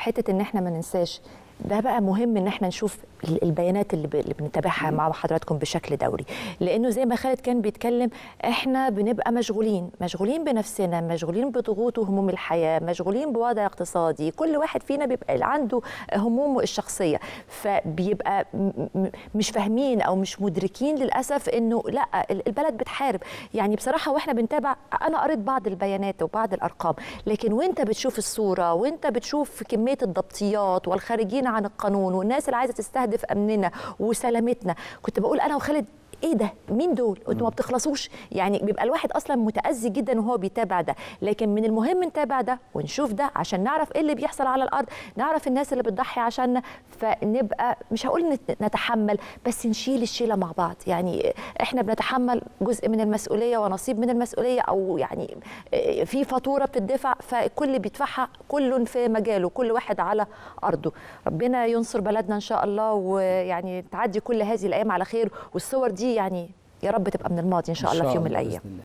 حته ان احنا ما ننساش ده بقى مهم ان احنا نشوف ال- البيانات اللي, ب... اللي بنتابعها مع حضراتكم بشكل دوري لانه زي ما خالد كان بيتكلم احنا بنبقى مشغولين مشغولين بنفسنا مشغولين بضغوط وهموم الحياه مشغولين بوضع اقتصادي كل واحد فينا بيبقى عنده همومه الشخصيه فبيبقى م... م... مش فاهمين او مش مدركين للاسف انه لا ال- البلد بتحارب يعني بصراحه واحنا بنتابع انا قريت بعض البيانات وبعض الارقام لكن وانت بتشوف الصوره وانت بتشوف كميه الضبطيات والخارجين عن القانون والناس اللي عايزه تستهدف امننا وسلامتنا كنت بقول انا وخالد ايه ده مين دول انتوا ما بتخلصوش يعني بيبقى الواحد اصلا متاذي جدا وهو بيتابع ده لكن من المهم نتابع ده ونشوف ده عشان نعرف ايه اللي بيحصل على الارض نعرف الناس اللي بتضحي عشاننا فنبقى مش هقول نت- نتحمل بس نشيل الشيله مع بعض يعني احنا بنتحمل جزء من المسؤوليه ونصيب من المسؤوليه او يعني آه، في فاتوره بتدفع فكل بيدفعها كل في مجاله كل واحد على ارضه ربنا ينصر بلدنا ان شاء الله ويعني تعدي كل هذه الايام على خير والصور دي يعني يا رب تبقى من الماضي ان شاء الله في يوم من الايام بإذن الله.